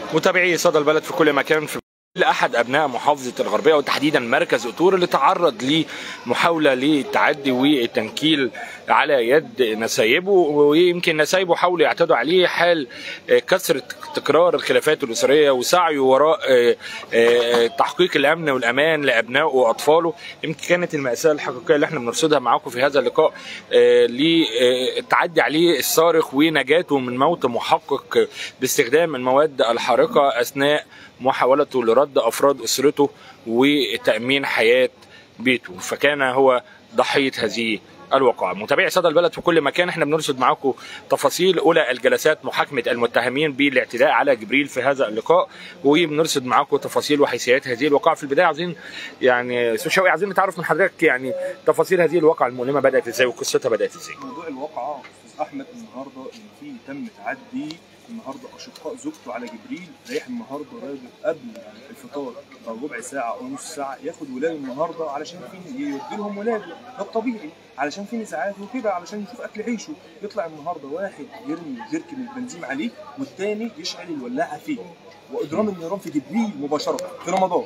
متابعي صدى البلد في كل مكان في لأحد أبناء محافظة الغربية وتحديدا مركز أطور اللي تعرض لمحاولة للتعدي والتنكيل على يد نسايبه ويمكن نسايبه حاولوا يعتدوا عليه حال كثرة تكرار الخلافات الأسرية وسعيه وراء تحقيق الأمن والأمان لأبنائه وأطفاله يمكن كانت المأساة الحقيقية اللي احنا بنرصدها معاكم في هذا اللقاء للتعدي عليه الصارخ ونجاته من موت محقق باستخدام المواد الحارقة أثناء محاولته لرد افراد اسرته وتامين حياه بيته فكان هو ضحيه هذه الواقعة متابعي صدى البلد في كل مكان احنا بنرصد معاكم تفاصيل اولى الجلسات محاكمه المتهمين بالاعتداء على جبريل في هذا اللقاء وبنرصد معاكم تفاصيل وحيثيات هذه الواقعة في البدايه عايزين يعني استاذ شوقي عايزين نتعرف من حضرتك يعني تفاصيل هذه الواقعة المؤلمة بدات ازاي وقصتها بدات ازاي موضوع الواقعة استاذ احمد النهارده ان في تم تعدي النهارده اشقاء زوجته على جبريل رايح النهارده راجل قبل الفطار بربع ساعه او نص ساعه ياخد ولاده النهارده علشان في يودي لهم ولاده ده الطبيعي علشان في نزاعات وكده علشان يشوف اكل عيشه يطلع النهارده واحد يرمي جركن البنزين عليه والتاني يشعل الولاعه فيه واضرام النيران في جبريل مباشره في رمضان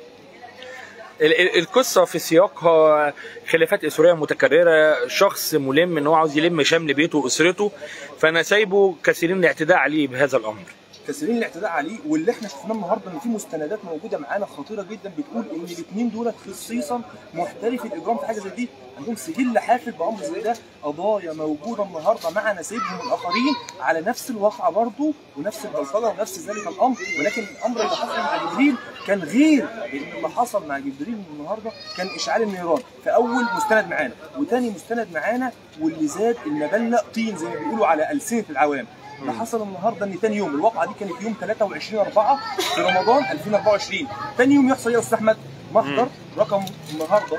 القصه في سياقها خلافات اسريه متكرره شخص ملم ان هو عاوز يلم شمل بيته واسرته فانا سايبه كثيرين الاعتداء عليه بهذا الامر كثيرين الاعتداء عليه واللي احنا شفناه النهارده ان في مستندات موجوده معانا خطيره جدا بتقول ان الاثنين دولت خصيصا محترفي الاجرام في حاجه زي دي عندهم سجل حافل بامر زي ده قضايا موجوده النهارده مع نسيبهم الاخرين على نفس الواقعه برضه ونفس البلطجه ونفس ذلك الامر ولكن الامر اللي حصل مع جبريل كان غير لان اللي حصل مع جبريل النهارده كان اشعال النيران في اول مستند معانا وتاني مستند معانا واللي زاد المبلغ طين زي ما بيقولوا على السنه العوام اللي حصل النهارده ان ثاني يوم الواقعه دي كانت يوم 23 4 في رمضان 2024 ثاني يوم يحصل ايه يا استاذ احمد؟ محضر رقم النهارده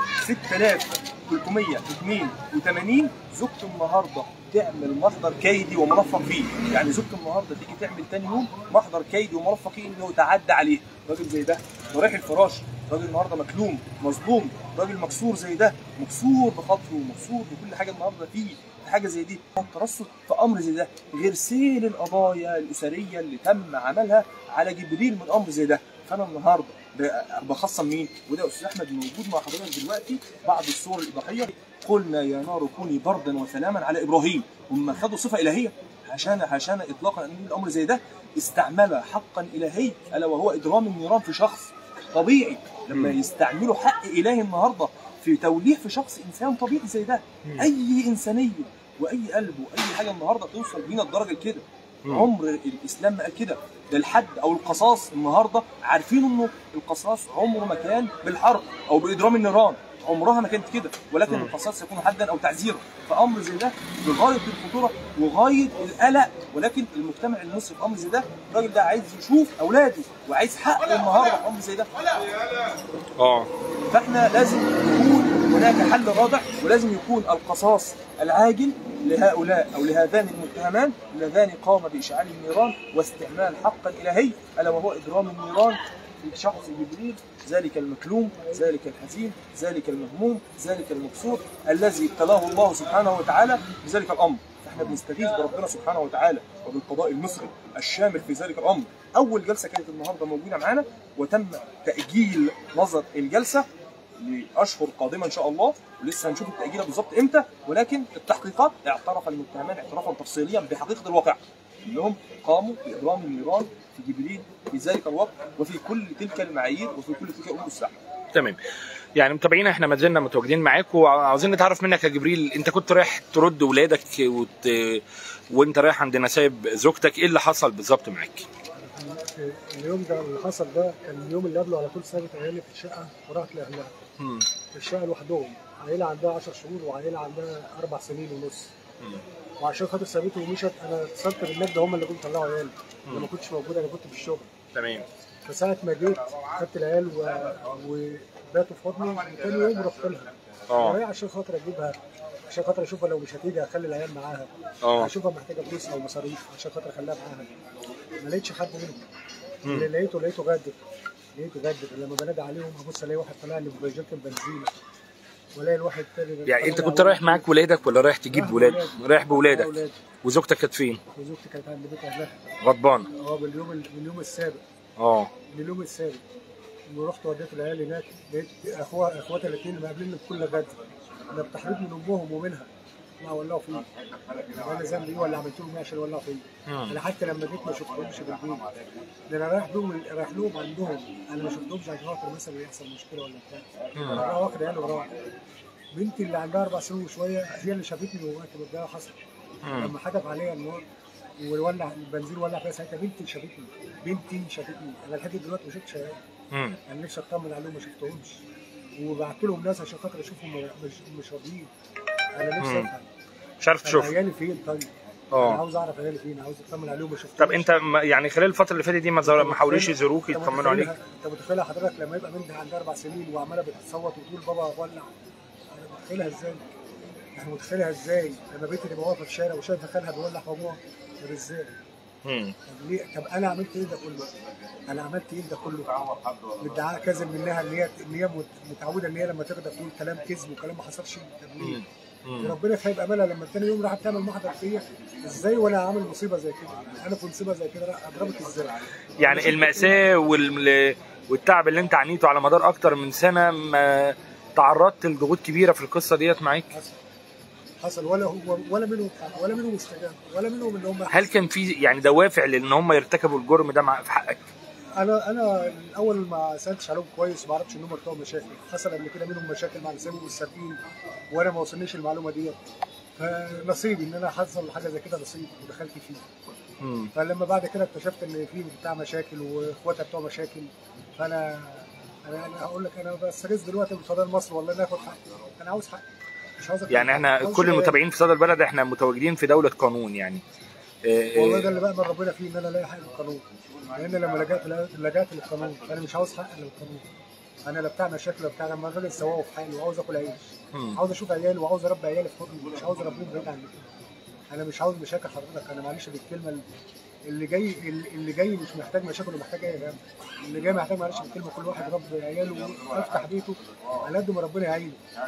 6382 زوجته النهارده تعمل محضر كيدي ومرفق فيه يعني زوجته النهارده تيجي تعمل ثاني يوم محضر كيدي ومرفق فيه انه يتعدى عليه راجل زي ده رايح الفراش راجل النهارده مكلوم مظلوم راجل مكسور زي ده مكسور بخاطره ومكسور بكل حاجه النهارده فيه حاجه زي دي الترصد في امر زي ده غير سيل القضايا الاسريه اللي تم عملها على جبريل من امر زي ده فانا النهارده بخصم مين وده استاذ احمد موجود مع حضرتك دلوقتي بعض الصور الاضاحيه قلنا يا نار كوني بردا وسلاما على ابراهيم هم خدوا صفه الهيه عشان عشان اطلاقا ان الامر زي ده استعمل حقا الهي الا وهو ادرام النيران في شخص طبيعي لما يستعملوا حق الهي النهارده في توليح في شخص انسان طبيعي زي ده اي انسانيه واي قلب واي حاجه النهارده توصل بينا الدرجه لكده عمر الاسلام ما قال كده ده الحد او القصاص النهارده عارفين انه القصاص عمره ما كان بالحرب او باضرام النيران عمرها ما كانت كده ولكن القصاص يكون حدا او تعزيرا فامر زي ده بغايه الخطوره وغايه القلق ولكن المجتمع المصري في امر زي ده الراجل ده عايز يشوف اولاده وعايز حقه النهارده في امر زي ده اه فاحنا لازم يكون هناك حل رادع ولازم يكون القصاص العاجل لهؤلاء او لهذان المتهمان اللذان قام باشعال النيران واستعمال حق الهي الا وهو اضرام النيران في شخص جبريل ذلك المكلوم ذلك الحزين ذلك المهموم ذلك المكسور الذي ابتلاه الله سبحانه وتعالى بذلك الامر احنا بنستغيث بربنا سبحانه وتعالى وبالقضاء المصري الشامل في ذلك الامر اول جلسه كانت النهارده موجوده معانا وتم تاجيل نظر الجلسه لاشهر قادمه ان شاء الله ولسه هنشوف التاجيل بالظبط امتى ولكن التحقيقات اعترف المتهمان اعترافا تفصيليا بحقيقه الواقع انهم قاموا باضرام النيران في جبريل في ذلك الوقت وفي كل تلك المعايير وفي كل تلك الامور السهله تمام يعني متابعينا احنا ما زلنا متواجدين معاكم وعاوزين نتعرف منك يا جبريل انت كنت رايح ترد ولادك وت... وانت رايح عند نسايب زوجتك ايه اللي حصل بالظبط معاك؟ اليوم ده اللي حصل ده كان اليوم اللي قبله على طول سابت عيالي في الشقه وراحت لاهلها في الشقه لوحدهم عيله عندها 10 شهور وعيله عندها اربع سنين ونص وعشان خاطر سابته ومشت انا اتصلت بالنجده هم اللي كنت طلعوا عيالي انا ما كنتش موجود انا كنت في الشغل تمام فساعه ما جيت خدت العيال و... وباتوا في حضني وتاني يوم رحت لها اه عشان خاطر اجيبها عشان خاطر اشوفها لو مش هتيجي اخلي العيال معاها اه اشوفها محتاجه فلوس او مصاريف عشان خاطر اخليها معاها ما لقيتش حد منهم اللي لقيته لقيته غادر لقيته غادر لما بنادي عليهم ابص الاقي واحد طالع لي بجاكيت بنزين والاقي الواحد تاني يعني انت كنت رايح معاك ولادك ولا رايح تجيب رايح ولاد بولادي. رايح بولادك أولادي. وزوجتك كانت فين وزوجتي كانت عند بيت اهلها غضبان اه باليوم باليوم السابق اه اليوم السابق ورحت وديت العيال هناك لقيت اخوها اخواتها الاثنين مقابلين بكل غدر انا بتحريض من امهم ومنها ما ولعوا فيه انا ذنبي ايه ولا عملت لهم ايه عشان يولعوا فيا مم. انا حتى لما جيت ما شفتهمش بالبيت ده انا رايح لهم رايح لهم عندهم انا ما شفتهمش عشان خاطر مثلا يحصل مشكله ولا بتاع انا رايح واخد عيال ورايح بنتي اللي عندها اربع سنين وشويه هي اللي شافتني وقت ما الجو حصل مم. لما حدف عليا النار وولع البنزين ولع فيها ساعتها بنتي شافتني بنتي شافتني انا لحد دلوقتي ما شفتش عيال مم. انا نفسي اطمن عليهم ما شفتهمش وبعت لهم ناس عشان خاطر اشوفهم مش مش راضيين انا نفسي مم. افهم مش عارف أنا تشوف عيالي فين طيب؟ انا اه عاوز اعرف عيالي فين عاوز اطمن عليهم ما شفتهمش طب انت ما- يعني خلال الفتره اللي فاتت دي ما زار- ما حاولوش يزوروك أنت يطمنوا عليك متخيلها- انت متخيلها حضرتك لما يبقى بنتي عندها اربع سنين وعماله بتصوت وتقول بابا ولع انا متخيلها ازاي؟ انا متخيلها ازاي؟ لما بنتي تبقى واقفه في الشارع وشايفه خالها بيولع في ابوها طب ازاي؟ مم. طب ليه؟ طب انا عملت ايه ده كله؟ انا عملت ايه ده كله؟ الادعاء كاذب منها ان هي ان هي مت- متعوده ان هي لما تغدى تقول كلام كذب وكلام ما حصلش طب ليه؟ مم. مم. ربنا خايب املها لما تاني يوم راحت تعمل محضر فيا ازاي وانا عامل مصيبه زي كده؟ انا في مصيبه زي كده لا اضربك ازاي؟ يعني المأساة وال... والتعب اللي انت عانيته على مدار اكتر من سنة ما تعرضت لضغوط كبيرة في القصة ديت معاك حصل حصل ولا هو ولا منهم حق ولا منهم استجاب ولا منهم ان هم هل كان في يعني دوافع لان هم يرتكبوا الجرم ده مع في حقك انا انا الاول ما سالتش عليهم كويس ما اعرفش ان هم بتوع مشاكل حصل قبل كده منهم مشاكل مع الاسامي والسارقين وانا ما وصلنيش المعلومه ديت فنصيبي ان انا حصل حاجه زي كده نصيب ودخلت فيه مم. فلما بعد كده اكتشفت ان في بتاع مشاكل واخواتها بتوع مشاكل فانا انا انا هقول لك انا بستغيث دلوقتي بفضل مصر والله ناخد حقي انا عاوز حقي مش عاوز أكتر. يعني احنا عاوز كل شيء. المتابعين في صدى البلد احنا متواجدين في دولة قانون يعني اه، والله ده اه، اللي بامن ربنا فيه ان انا الاقي حق القانون لان لما لجأت لجأت للقانون انا مش عاوز حق للقانون انا لا بتاع مشاكل ولا بتاع انا راجل سواء في حالي وعاوز اكل عيش مم. عاوز اشوف عيالي وعاوز اربي عيالي في حضني مش عاوز اربيهم بعيد عني انا مش عاوز مشاكل حضرتك انا معلش بالكلمه اللي جاي اللي جاي مش محتاج مشاكل ومحتاج اي غم اللي جاي محتاج معلش بالكلمه كل واحد رب عياله ويفتح بيته على قد ما ربنا يعينه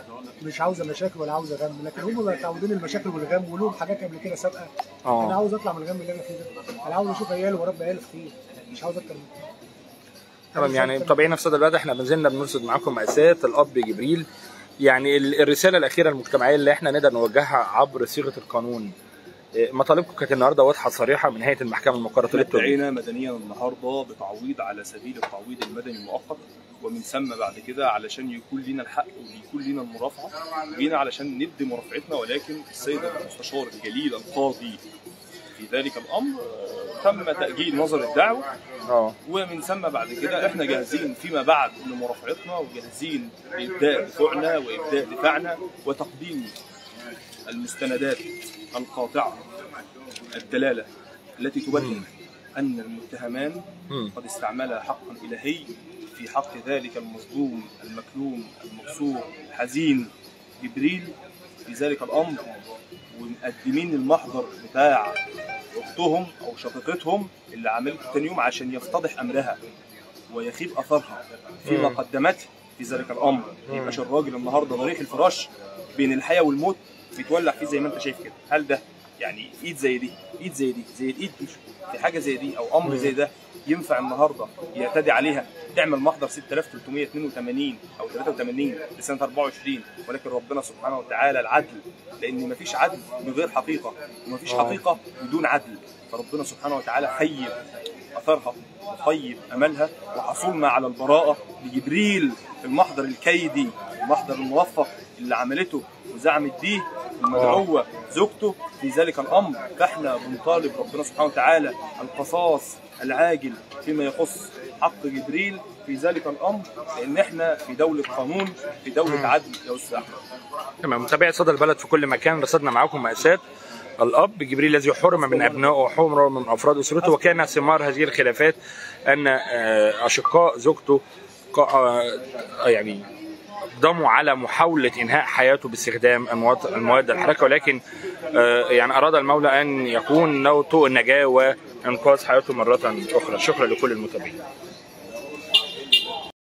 مش عاوزه مشاكل ولا عاوزه غم لكن هم متعودين المشاكل والغم ولهم حاجات قبل كده سابقه انا اه عاوز اطلع من الغم اللي انا فيه ده انا عاوز اشوف عيالي واربي عيالي في خير مش عاوز اكتر من كده تمام يعني متابعينا في صدى البلد احنا ما زلنا بنرصد معاكم مأساة الأب جبريل يعني ال- الرسالة الأخيرة المجتمعية اللي احنا نقدر نوجهها عبر صيغة القانون اه، مطالبكم كانت النهارده واضحه صريحه من هيئه المحكمه المقرره احنا للتوجيه ادعينا مدنيا النهارده بتعويض على سبيل التعويض المدني المؤقت ومن ثم بعد كده علشان يكون لنا الحق ويكون لنا المرافعه جينا علشان ندي مرافعتنا ولكن السيد المستشار الجليل القاضي في ذلك الامر آه، تم تاجيل نظر الدعوه اه ومن ثم بعد كده احنا جاهزين فيما بعد لمرافعتنا وجاهزين لابداء دفوعنا وابداء دفاعنا وتقديم المستندات القاطعه الدلاله التي تبين ان المتهمان مم. قد استعمل حقا الهي في حق ذلك المظلوم المكلوم المكسور الحزين جبريل في ذلك الامر ومقدمين المحضر بتاع اختهم او شقيقتهم اللي عملته تاني يوم عشان يفتضح امرها ويخيب اثرها فيما مم. قدمته في ذلك الامر ما يبقاش الراجل النهارده ضريح الفراش بين الحياه والموت بيتولع فيه زي ما انت شايف كده هل ده يعني ايد زي دي ايد زي دي زي الايد دي في حاجه زي دي او امر زي ده ينفع النهارده يعتدي عليها تعمل محضر 6382 او 83 لسنه 24 ولكن ربنا سبحانه وتعالى العدل لان مفيش عدل من غير حقيقه ومفيش آه. حقيقه بدون عدل فربنا سبحانه وتعالى خيب اثرها وخيب املها وحصولنا على البراءه لجبريل في المحضر الكيدي المحضر الموفق اللي عملته وزعمت بيه المدعوه زوجته في ذلك الامر فاحنا بنطالب ربنا سبحانه وتعالى القصاص العاجل فيما يخص حق جبريل في ذلك الامر لان احنا في دوله قانون في دوله عدل يا استاذ احمد تمام متابعي صدى البلد في كل مكان رصدنا معاكم مأساة الأب جبريل الذي حرم من أبنائه وحرم من أفراد أسرته وكان ثمار هذه الخلافات أن آه، أشقاء زوجته قا- آه، يعني اقدموا على محاولة إنهاء حياته باستخدام المواد المواد الحركة ولكن آه، يعني أراد المولى أن يكون له طوق النجاة وإنقاذ حياته مرة أخرى شكرا لكل المتابعين